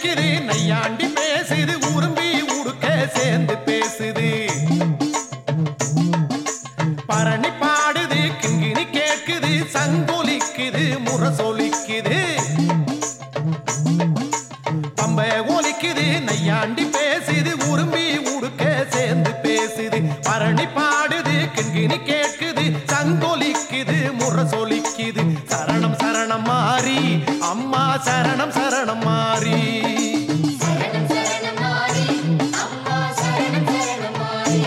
கேக்குது நையாண்டி பேசுது உரும்பி உடுக்க சேர்ந்து பேசுது பரணி பாடுது கிங்கினி கேக்குது சங்கொலிக்குது முரசொலிக்குது பம்பை ஒலிக்குது நையாண்டி பேசுது உரும்பி உடுக்க சேர்ந்து பேசுது பரணி பாடுது கிண்கிணி கேட்குது சங்கொலிக்குது முரசொலிக்குது சரணம் சரணம் மாறி அம்மா சரணம் சரணம் மாறி சரணம் சரணம் மாறி அம்மா சரணம் சரணம் மாறி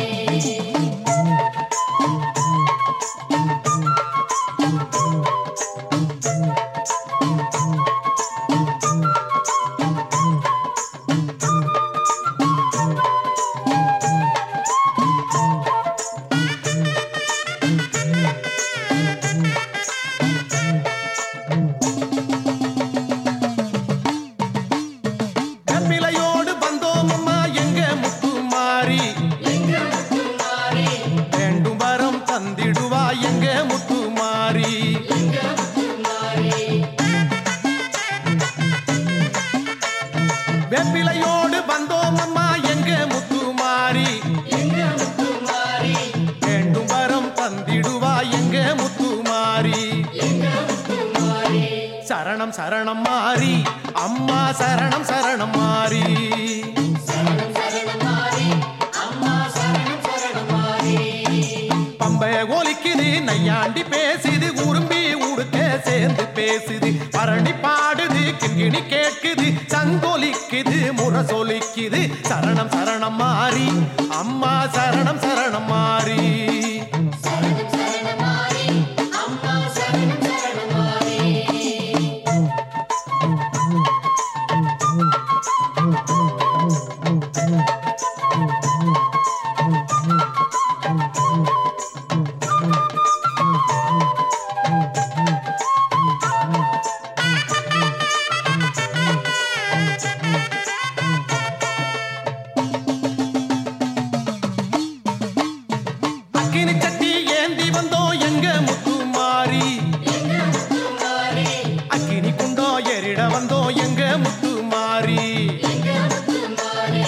கப்பிலையோடு வந்தோம் அம்மா எங்க முத்து மாறி எங்க முத்து மாறி வேண்டும் வரம் தந்திடுவா எங்க முத்து மாறி எங்க முத்து மாறி வெப்பிலையோடு வந்தோம் அம்மா எங்க முத்து மாறி எங்க முத்து மாறி வேண்டும் வரம் தந்திடுவா எங்க முத்து மாறி எங்க முத்து மாறி சரணம் சரணம் மாறி அம்மா சரணம் சரணம் மாறி சரணம் சரணம் மாறி அம்மா சரணம் சரணம் மாறி பம்பை ஒலிக்குது நையாண்டி பேசுது உரும்பி உடுக்க சேர்ந்து பேசுது பரணி பாடுது கிண்கிணி கேட்குது சங்கொலிக்குது முரசொலிக்குது சரணம் சரணம் மாறி அம்மா சரணம் சரணம் மாறி சரணம் சரணம் மாறி அம்மா சரணம் சரணம் மாறி அக்கினி சட்டி ஏந்தி வந்தோம் எங்க முத்து மாறி எங்க முத்து மாறி அக்கினி குண்டோ எரிட வந்தோம் எங்க முத்து மாறி எங்க முத்து மாறி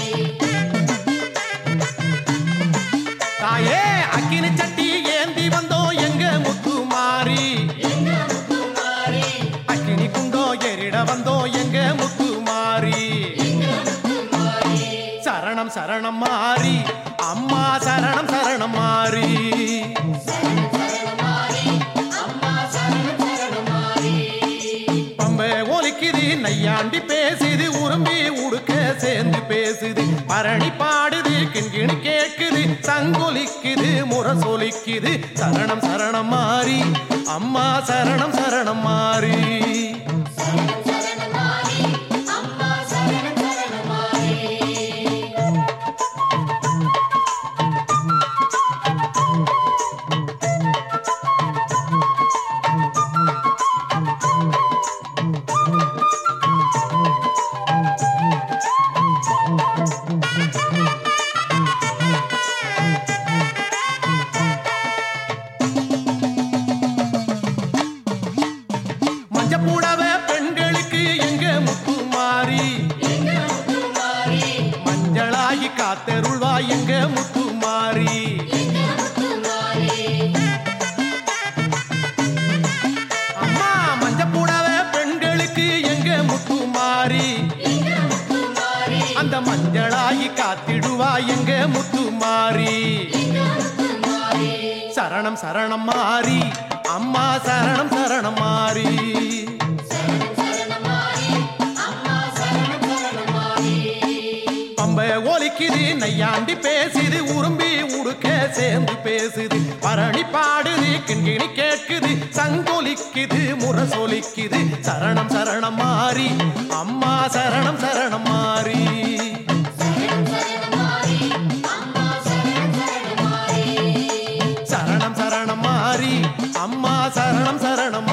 தாயே அக்கினி சட்டி ஏந்தி வந்தோம் எங்க முத்து மாறி எங்க முத்து மாறி அக்கினி குண்டோ எரிட வந்தோம் எங்க முத்து மாறி எங்க முத்து மாறி சரணம் சரணம் மாறி அம்மா சரணம் சரணம் மாறி சரணம் சரணம் மாறி அம்மா சரணம் சரணம் மாறி பம்பை ஒலிக்குது நையாண்டி பேசுது உரும்பி உடுக்க சேர்ந்து பேசுது பரணி பாடுது கிண்கிணி கேட்குது சங்கொலிக்குது முரசொலிக்குது சரணம் சரணம் மாறி அம்மா சரணம் சரணம் மாறி சரணம் சரணம் மாறி அம்மா சரணம் சரணம் மாறி மஞ்ச பூடவ பெண்களுக்கு எங்க முத்து மாறி எங்க முத்து மாறி மஞ்சளாகி காத்தருள்வா எங்க முத்து மாறி எங்க முத்து மாறி அம்மா மஞ்ச பூடவ பெண்களுக்கு எங்க முத்து மாறி எங்க முத்து மாறி அந்த மஞ்சளாகி காத்திடுவா எங்க முத்து மாறி எங்க முத்து மாறி சரணம் சரணம் மாறி அம்மா சரணம் சரணம் மாறி சரணம் சரணம் மாறி அம்மா சரணம் சரணம் மாறி பம்பை ஒலிக்குது நையாண்டி பேசுது உரும்பி உடுக்க சேர்ந்து பேசுது பரணி பாடுது கிண்கிணி கேட்குது சங்கொலிக்குது முரசொலிக்குது சரணம் சரணம் மாறி அம்மா சரணம் சரணம் மாறி சரணம் சரணம் மாறி அம்மா சரணம் சரணம் மாறி சரணம் சரணம் மாறி அம்மா சரணம் சரணம்